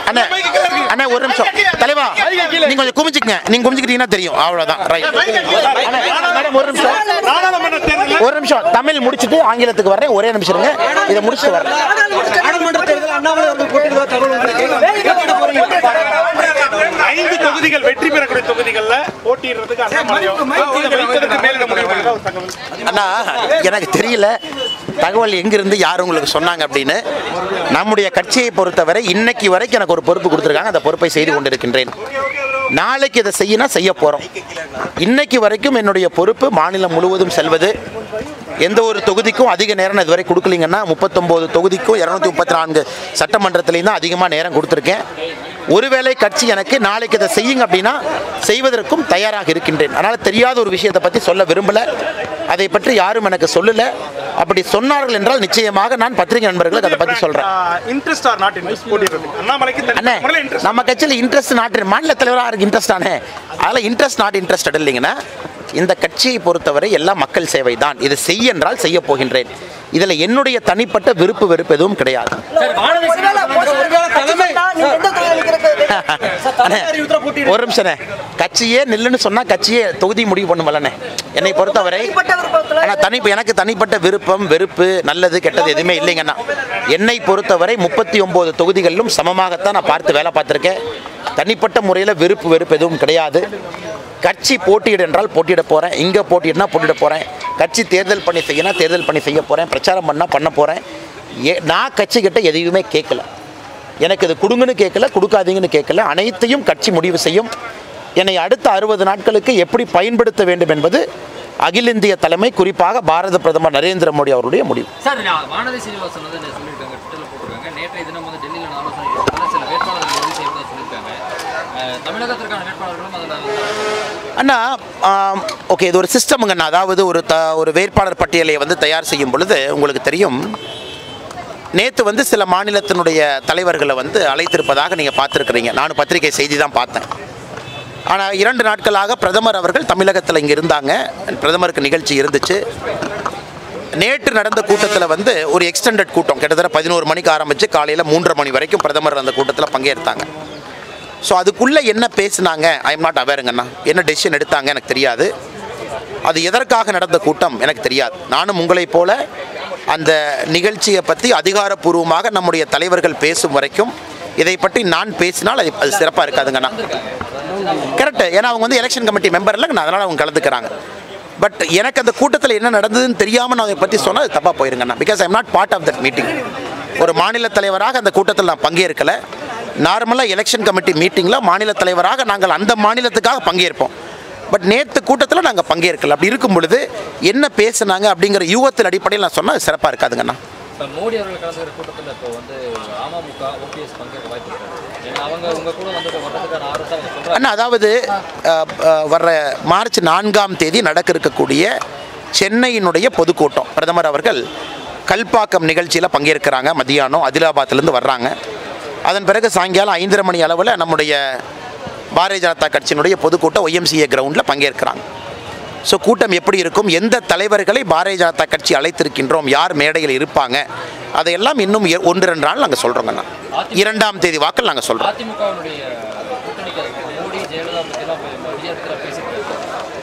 அண்ணா அண்ணா ஒரு நிமிஷம் தலைவா நீங்க கொஞ்சம் குமிச்சுக்கங்க நீங்க குமிச்சுக்கிட்டீங்கன்னா தெரியும் அவ்வளவுதான் ரைட் மேடம் ஒரு நிமிஷம் நாடாளுமன்ற தேர்தலில் ஒரு நிமிஷம் தமிழ் முடிச்சுட்டு ஆங்கிலத்துக்கு வர்றேன் ஒரே நிமிஷம் இருங்க இதை முடிச்சுட்டு வரேன் நாடாளுமன்ற தேர்தல் அண்ணாமலை அவர்கள் போட்டியிடுவதாக தகவல் வந்திருக்கு. ஐந்து தொகுதிகள் வெற்றி பெறக்கூடிய தொகுதிகள்ல போட்டியிடுறதுக்கு அண்ணாமலையோ இதை வைத்ததற்கு மேலிட முடிவு என்ற ஒரு தகவல் அண்ணா எனக்கு தெரியல தகவல் எங்கிருந்து யார் உங்களுக்கு சொன்னாங்க அப்படின்னு நம்முடைய கட்சியை பொறுத்தவரை இன்னைக்கு வரைக்கும் எனக்கு ஒரு பொறுப்பு கொடுத்துருக்காங்க அந்த பொறுப்பை செய்து கொண்டிருக்கின்றேன் நாளைக்கு இதை செய்யணும் செய்ய போகிறோம் இன்னைக்கு வரைக்கும் என்னுடைய பொறுப்பு மாநிலம் முழுவதும் செல்வது எந்த ஒரு தொகுதிக்கும் அதிக நேரம் நான் இதுவரை கொடுக்கலீங்கன்னா முப்பத்தொம்போது தொகுதிக்கும் இரநூத்தி முப்பத்தி நான்கு சட்டமன்றத்திலையும் தான் அதிகமாக நேரம் கொடுத்துருக்கேன் ஒருவேளை கட்சி எனக்கு நாளைக்கு இதை செய்யுங்க அப்படின்னா செய்வதற்கும் தயாராக இருக்கின்றேன் அதனால் தெரியாத ஒரு விஷயத்தை பற்றி சொல்ல விரும்பலை அதை பற்றி யாரும் எனக்கு சொல்லலை அப்படி சொன்னார்கள் என்றால் நிச்சயமாக நான் பத்திரிகை நண்பர்களுக்கு அதை பற்றி சொல்கிறேன் இன்ட்ரெஸ்ட் ஆர் நாட் இன்ட்ரெஸ்ட் போட்டியிடுறதுக்கு அண்ணாமலைக்கு அண்ணே தனி முறையில் இன்ட்ரெஸ்ட் நம்ம கட்சியில் இன்ட்ரெஸ்ட் நாட்டு மாநில தலைவராக இருக்கு இன்ட்ரெஸ்ட் தானே அதில் இன்ட்ரெஸ்ட் நாட் இன்ட்ரெஸ்டட் இல்லைங்கன்னா இந்த கட்சியை பொறுத்தவரை எல்லாம் மக்கள் சேவை தான் இது செய் என்றால் செய்ய போகின்றேன் இதில் என்னுடைய தனிப்பட்ட விருப்பு வெறுப்பு எதுவும் கிடையாது ஒருவேளை ஒருவேளை தலைமை நீங்க எந்த தொகுதியில் இருக்கிறது அண்ணே, ஒரு நிமிஷம் கட்சியே நில்லுன்னு சொன்னா கட்சியே தொகுதி முடிவு பண்ணுமல்லண்ணே என்னை பொறுத்தவரை தனிப்பட்ட விருப்பத்துல- ஆனா தனி எனக்கு தனிப்பட்ட விருப்பம் வெறுப்பு நல்லது கெட்டது எதுவுமே இல்லைங்கண்ணா என்னை பொறுத்தவரை முப்பத்தி ஒன்பது தொகுதிகளிலும் சமமாகத்தான் நான் பார்த்து வேலை பார்த்துருக்கேன் தனிப்பட்ட முறையில் வெறுப்பு வெறுப்பு எதுவும் கிடையாது கட்சி போட்டியிடு என்றால் போட்டியிட போகிறேன் இங்கே போட்டியிடனா போட்டியிட போகிறேன் கட்சி தேர்தல் பணி செய்யணும் தேர்தல் பணி செய்ய போகிறேன் பிரச்சாரம் பண்ணால் பண்ண போகிறேன் ஏ நான் கட்சிக்கிட்ட எதையுமே கேட்கல எனக்கு இது கொடுங்கன்னு கேட்கல கொடுக்காதீங்கன்னு கேட்கல அனைத்தையும் கட்சி முடிவு செய்யும் என்னை அடுத்த அறுபது நாட்களுக்கு எப்படி பயன்படுத்த வேண்டும் என்பது அகில இந்திய தலைமை குறிப்பாக பாரத பிரதமர் நரேந்திர மோடி அவருடைய முடிவு சார் நான் வானதி சீனிவாசன் வந்து என்ன சொல்லியிருக்காங்க ட்விட்டரில் போட்டிருக்காங்க நேற்றைய தினம் வந்து டெல்லியில் நான் ஆலோசனை நடத்தினேன். சில வேட்பாளர்கள் உறுதி செய்வதாக சொல்லியிருக்காங்க அஹ், தமிழகத்திற்கான வேட்பாளர்களும் அதில் அண்ணா ஓகே இது ஒரு சிஸ்டமுங்கண்ணா அதாவது ஒரு த ஒரு வேட்பாளர் பட்டியலை வந்து தயார் செய்யும் பொழுது உங்களுக்கு தெரியும் நேற்று வந்து சில மாநிலத்தினுடைய தலைவர்களை வந்து அழைத்திருப்பதாக நீங்கள் பார்த்துருக்குறீங்க நானும் பத்திரிகை செய்தி தான் பார்த்தேன் ஆனால் இரண்டு நாட்களாக பிரதமர் அவர்கள் தமிழகத்தில் இங்கே இருந்தாங்க பிரதமருக்கு நிகழ்ச்சி இருந்துச்சு நேற்று நடந்த கூட்டத்தில் வந்து ஒரு எக்ஸ்டெண்டட் கூட்டம் கிட்டத்தட்ட பதினோரு மணிக்கு ஆரம்பித்து காலையில் மூன்றரை மணி வரைக்கும் பிரதமர் அந்த கூட்டத்தில் பங்கேற்றாங்க ஸோ அதுக்குள்ளே என்ன பேசுனாங்க ஐ எம் நாட் அவேருங்கண்ணா என்ன டெசிஷன் எடுத்தாங்க எனக்கு தெரியாது அது எதற்காக நடந்த கூட்டம் எனக்கு தெரியாது நானும் உங்களைப் போல அந்த நிகழ்ச்சியை பற்றி அதிகாரப்பூர்வமாக நம்முடைய தலைவர்கள் பேசும் வரைக்கும் இதை பற்றி நான் பேசினால் அது அது சிறப்பாக இருக்காதுங்கண்ணா கரெக்டு ஏன்னா அவங்க வந்து எலெக்ஷன் கமிட்டி மெம்பர் இல்லைங்கண்ணா அதனால் அவங்க கலந்துக்கிறாங்க பட் எனக்கு அந்த கூட்டத்தில் என்ன நடந்ததுன்னு தெரியாமல் நான் அதை பற்றி சொன்னால் அது தப்பாக போயிருங்கண்ணா because I'm not part of that meeting ஒரு மாநில தலைவராக அந்த கூட்டத்தில் நான் பங்கேற்கலை நார்மலாக எலெக்ஷன் கமிட்டி மீட்டிங்கில் மாநில தலைவராக நாங்கள் அந்த மாநிலத்துக்காக பங்கேற்போம் பட் நேற்று கூட்டத்தில் நாங்கள் பங்கேற்கல அப்படி இருக்கும் பொழுது என்ன பேசுனாங்க அப்படிங்கிற யூகத்தின் அடிப்படையில் நான் சொன்னால் சிறப்பாக இருக்காதுங்கண்ணா இப்போ மோடி அவர்கள் கலந்துக்கிற கூட்டத்தில் இப்போ வந்து அமமுக ஓபிஎஸ் பங்கேற்க வாய்ப்பு இருக்கு ஏன்னா அவங்க உங்க கூட வந்து வர்றதுக்கான ஆர்வத்தை அவங்க சொல்றாங்க அண்ணா அதாவது அஹ், அஹ், வர்ற மார்ச் நான்காம் தேதி நடக்க இருக்கக்கூடிய சென்னையினுடைய பொதுக்கூட்டம் பிரதமர் அவர்கள் கல்பாக்கம் நிகழ்ச்சியில் பங்கேற்கிறாங்க மதியானம் அதிலாபாத்லேருந்து வர்றாங்க அதன் பிறகு சாயங்காலம் ஐந்தரை மணி அளவில் நம்முடைய பாரதிய ஜனதா கட்சியினுடைய பொதுக்கூட்டம் ஒய்எம்சிஏ கிரவுண்டில் பங்கேற்கிறாங்க ஸோ கூட்டம் எப்படி இருக்கும் எந்த தலைவர்களை பாரதிய ஜனதா கட்சி அழைத்திருக்கின்றோம் யார் மேடையில் இருப்பாங்க அதையெல்லாம் இன்னும் இர- ஒன்று ரெண்டு நாள் நாங்கள் சொல்கிறோங்கண்ணா இரண்டாம் தேதி வாக்கில் நாங்கள் சொல்கிறோம் அதிமுகவினுடைய கூட்டணிக்கு மோடி ஜெயலலிதா பற்றிலாம் நிறைய இடத்துல பேசியிருக்காங்க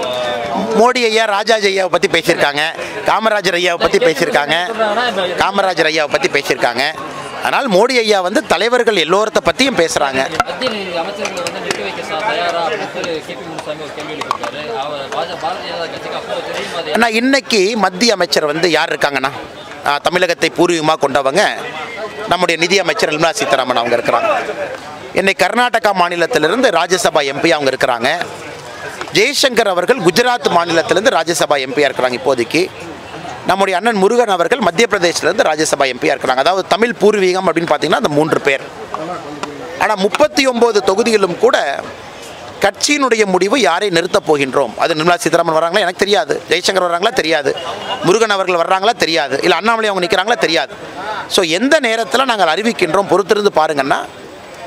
ஸோ மோடி ஐயா ராஜாஜி ஐயாவை பற்றி பேசியிருக்காங்க காமராஜர் ஐயாவை பற்றி பேசியிருக்காங்க காமராஜர் ஐயாவை பற்றி பேசியிருக்காங்க ஆனால் மோடி ஐயா வந்து தலைவர்கள் எல்லோரத்தை பற்றியும் பேசுகிறாங்க மத்திய அமைச்சர்களை வந்து நிறுத்தி வைக்க சா- தயாரா அப்படின்னு சொல்லி கே பி முனுசாமி ஒரு கேள்வி எழுப்பியிருக்காரு அவர் பாஜ பாரதிய ஜனதா கட்சிக்கு அப்போ தெரியும் அது ஆனால் இன்னைக்கு மத்திய அமைச்சர் வந்து யார் இருக்காங்கண்ணா ஆ, தமிழகத்தை பூர்வீகமாக கொண்டவங்க நம்முடைய நிதி அமைச்சர் நிர்மலா சீதாராமன் அவங்க இருக்கிறாங்க இன்னைக்கு கர்நாடகா மாநிலத்திலிருந்து ராஜ்யசபா எம்பி அவங்க இருக்கிறாங்க ஜெய்சங்கர் அவர்கள் குஜராத் மாநிலத்திலிருந்து ராஜ்யசபா எம்பியாக இருக்கிறாங்க இப்போதைக்கு நம்முடைய அண்ணன் முருகன் அவர்கள் மத்திய பிரதேசிலிருந்து ராஜ்யசபா எம்பியாக இருக்கிறாங்க அதாவது தமிழ் பூர்வீகம் அப்படின்னு பார்த்தீங்கன்னா அந்த மூன்று பேர் ஆனால் முப்பத்தி ஒம்பது தொகுதியிலும் கூட கட்சியினுடைய முடிவு யாரை நிறுத்தப் போகின்றோம் அது நிர்மலா சீதாராமன் வராங்களா எனக்கு தெரியாது ஜெய்சங்கர் வராங்களா தெரியாது முருகன் அவர்கள் வர்றாங்களா தெரியாது இல்லை அண்ணாமலை அவங்க நிற்கிறாங்களா தெரியாது ஸோ எந்த நேரத்தில் நாங்கள் அறிவிக்கின்றோம் பொறுத்திருந்து பாருங்கன்னா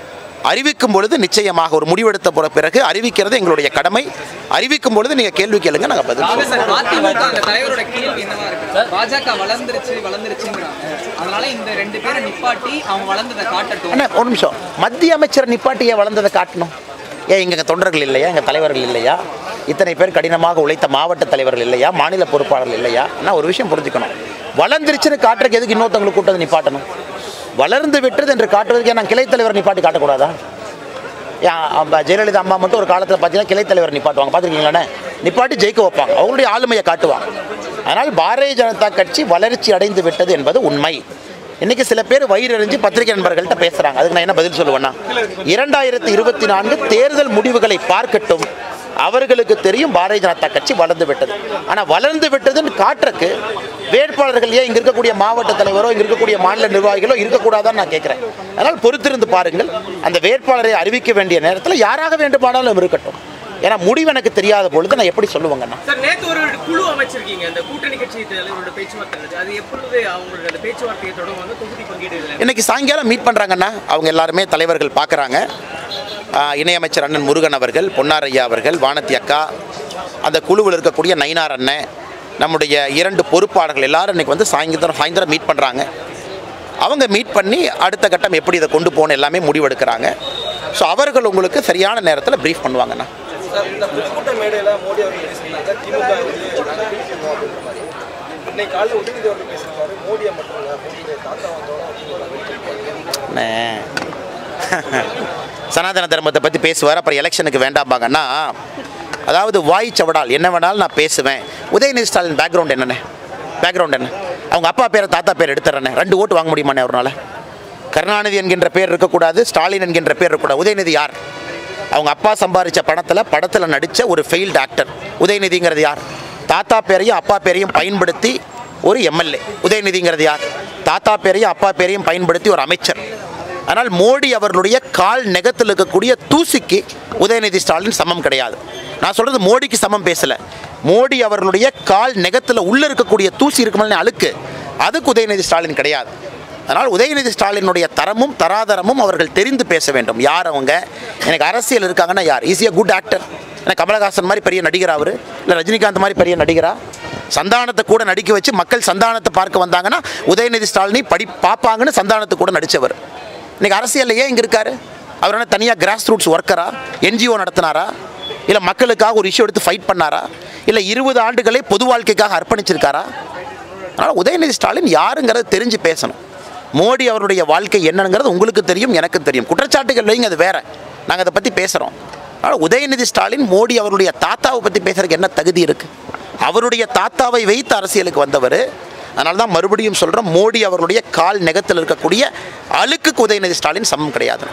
அறிவிக்கும் பொழுது நிச்சயமாக ஒரு முடிவெடுத்த பிற- பிறகு அறிவிக்கிறது எங்களுடைய கடமை அறிவிக்கும் பொழுது நீங்கள் கேள்வி கேளுங்க நாங்கள் பதில் சொல்றோம். சார் அதிமுக அந்த தலைவரோட கேள்வி என்னவா இருக்கு பாஜக வளர்ந்துருச்சு வளர்ந்துருச்சுங்கிறாங்க அதனால இந்த ரெண்டு பேரை நிப்பாட்டி அவங்க வளர்ந்ததை காட்டட்டும் அண்ணா ஒரு நிமிஷம் மத்திய அமைச்சர் நிப்பாட்டியை வளர்ந்ததை காட்டணும் ஏன் இங்கே தொண்டர்கள் இல்லையா எங்கள் தலைவர்கள் இல்லையா இத்தனை பேர் கடினமாக உழைத்த மாவட்ட தலைவர்கள் இல்லையா மாநில பொறுப்பாளர்கள் இல்லையா ஆனால் ஒரு விஷயம் புரிஞ்சுக்கணும் வளர்ந்துருச்சுன்னு காட்டுறதுக்கு எதுக்கு இன்னொருத்தவங்களுக்கு கூட்டத்தை நிப்பாட்டணும் வளர்ந்து விட்டது என்று காட்டுவதற்கு நான் கிளை தலைவர் நிப்பாட்டி காட்டக்கூடாதா ஏன் அப்ப ஜெயலலிதா அம்மா மட்டும் ஒரு காலத்தில் பார்த்தீங்கன்னா கிளை தலைவர் நிப்பாட்டுவாங்க பார்த்துருக்கீங்களாண்ணே நிப்பாட்டி ஜெயிக்க வைப்பாங்க அவங்களுடைய ஆளுமையை காட்டுவாங்க அதனால் பாரதிய ஜனதா கட்சி வளர்ச்சி அடைந்து விட்டது என்பது உண்மை இன்னைக்கு சில பேர் வயிறறிஞ்சு பத்திரிகை நண்பர்கள்ட்ட பேசுறாங்க அதுக்கு நான் என்ன பதில் சொல்லுவேன்னா இரண்டாயிரத்தி இருபத்தி நான்கு தேர்தல் முடிவுகளை பார்க்கட்டும் அவர்களுக்கு தெரியும் பாரதிய ஜனதா கட்சி வளர்ந்து விட்டது ஆனால் வளர்ந்து விட்டதுன்னு காட்டுறக்கு வேட்பாளர்கள் ஏன் இங்க இருக்கக்கூடிய மாவட்ட தலைவரோ இங்க இருக்கக்கூடிய மாநில நிர்வாகிகளோ இருக்கக்கூடாதான்னு நான் கேட்கிறேன் அதனால் பொறுத்திருந்து பாருங்கள் அந்த வேட்பாளரை அறிவிக்க வேண்டிய நேரத்தில் யாராக வேண்டுமானாலும் இருக்கட்டும் ஏன்னா முடிவு எனக்கு தெரியாத பொழுது நான் எப்படி சொல்லுவேங்கண்ணா சார் நேத்து ஒரு குழு அமைச்சிருக்கீங்க அந்த கூட்டணி கட்சி தலைவரோட பேச்சுவார்த்தை நடந்துச்சு. அது எப்பொழுது அவங்களோட அந்த பேச்சுவார்த்தையை தொடங்குவாங்க தொகுதி பங்கீடுகள் இன்னைக்கு சாயங்காலம் மீட் பண்ணுறாங்கண்ணா அவங்க எல்லாருமே தலைவர்கள் பார்க்குறாங்க இணையமைச்சர் அண்ணன் முருகன் அவர்கள் பொன்னாரையா அவர்கள் வானதி அக்கா அந்த குழுவில் இருக்கக்கூடிய நயினார் அண்ணன் நம்முடைய இரண்டு பொறுப்பாளர்கள் எல்லாரும் இன்னைக்கு வந்து சாயந்தரம் சாயந்தரம் மீட் பண்ணுறாங்க அவங்க மீட் பண்ணி அடுத்த கட்டம் எப்படி இதை கொண்டு போகணும் எல்லாமே முடிவெடுக்கிறாங்க ஸோ அவர்கள் உங்களுக்கு சரியான நேரத்தில் ப்ரீஃப் பண்ணுவாங்கண்ணா சார் இந்த பொதுக்கூட்ட மேடையில் மோடி அவர்கள் பேசியிருந்தாங்க திமுக வந்து நாங்கள் பிரிக்கணும் அப்படின்ற மாதிரி இன்னைக்கு காலையில் உதயநிதி அவர்கள் பேசியிருக்காரு மோடியை மட்டும் இல்லை மோடியை தாத்தா வந்தோட திமுக வெளியே அண்ணே. சனாதன தர்மத்தை பற்றி பேசுவார் அப்புறம் எலெக்ஷனுக்கு வேண்டாம்பாங்கன்னா அதாவது வாய் சவடால் என்ன வேணாலும் நான் பேசுவேன் உதயநிதி ஸ்டாலின் பேக்ரவுண்ட் என்னண்ணே பேக்ரவுண்ட் என்ன அவங்க அப்பா பேரை தாத்தா பேர் எடுத்துறேண்ணே ரெண்டு ஓட்டு வாங்க முடியுமாண்ணே அவரால் கருணாநிதி என்கின்ற பேர் இருக்கக்கூடாது ஸ்டாலின் என்கின்ற பேர் இருக்கக்கூடாது உதயநிதி யார் அவங்க அப்பா சம்பாதிச்ச பணத்தில் படத்தில் நடித்த ஒரு ஃபெயில்டு ஆக்டர் உதயநிதிங்கிறது யார் தாத்தா பேரையும் அப்பா பேரையும் பயன்படுத்தி ஒரு எம்எல்ஏ உதயநிதிங்கிறது யார் தாத்தா பேரையும் அப்பா பேரையும் பயன்படுத்தி ஒரு அமைச்சர் ஆனால் மோடி அவர்களுடைய கால் நெகத்தில் இருக்கக்கூடிய தூசிக்கு உதயநிதி ஸ்டாலின் சமம் கிடையாது நான் சொல்கிறது மோடிக்கு சமம் பேசலை மோடி அவர்களுடைய கால் நெகத்தில் உள்ளே இருக்கக்கூடிய தூசி இருக்குமே அழுக்கு அதுக்கு உதயநிதி ஸ்டாலின் கிடையாது அதனால் உதயநிதி ஸ்டாலினுடைய தரமும் தராதரமும் அவர்கள் தெரிந்து பேச வேண்டும் யார் அவங்க எனக்கு அரசியல் இருக்காங்கன்னா யார் ஈஸியாக குட் ஆக்டர் ஏன்னா கமலஹாசன் மாதிரி பெரிய நடிகர் அவர் இல்லை ரஜினிகாந்த் மாதிரி பெரிய நடிகரா சந்தானத்தை கூட நடிக்க வச்சு மக்கள் சந்தானத்தை பார்க்க வந்தாங்கன்னா உதயநிதி ஸ்டாலினை படி பார்ப்பாங்கன்னு சந்தானத்தை கூட நடித்தவர் இன்னைக்கு அரசியலில் ஏன் இங்கே இருக்காரு அவர் என்ன தனியாக கிராஸ் ரூட்ஸ் ஒர்க்கரா என்ஜிஓ நடத்தினாரா இல்லை மக்களுக்காக ஒரு இஷ்யூ எடுத்து ஃபைட் பண்ணாரா இல்லை இருபது ஆண்டுகளே பொது வாழ்க்கைக்காக அர்ப்பணிச்சிருக்காரா அதனால் உதயநிதி ஸ்டாலின் யாருங்கிறத தெரிஞ்சு பேசணும் மோடி அவருடைய வாழ்க்கை என்னங்கிறது உங்களுக்கு தெரியும் எனக்கு தெரியும் குற்றச்சாட்டுகள் வைங்க அது வேற நாங்கள் அதை பற்றி பேசுகிறோம் ஆனால் உதயநிதி ஸ்டாலின் மோடி அவருடைய தாத்தாவை பற்றி பேசுறதுக்கு என்ன தகுதி இருக்குது அவருடைய தாத்தாவை வைத்து அரசியலுக்கு வந்தவர் அதனால தான் மறுபடியும் சொல்கிறோம் மோடி அவர்களுடைய கால் நெகத்தில் இருக்கக்கூடிய அழுக்குக்கு உதயநிதி ஸ்டாலின் சமம் கிடையாது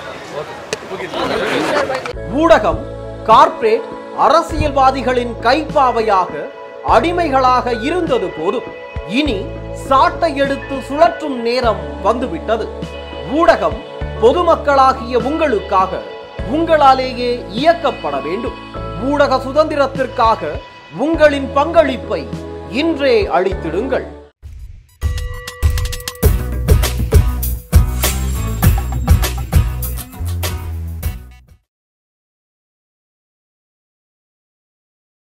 ஊடகம் கார்ப்பரேட் அரசியல்வாதிகளின் கைப்பாவையாக அடிமைகளாக இருந்தது போதும் இனி சாட்டை எடுத்து சுழற்றும் நேரம் வந்துவிட்டது ஊடகம் பொதுமக்களாகிய உங்களுக்காக உங்களாலேயே இயக்கப்பட வேண்டும் ஊடக சுதந்திரத்திற்காக உங்களின் பங்களிப்பை இன்றே அளித்திடுங்கள்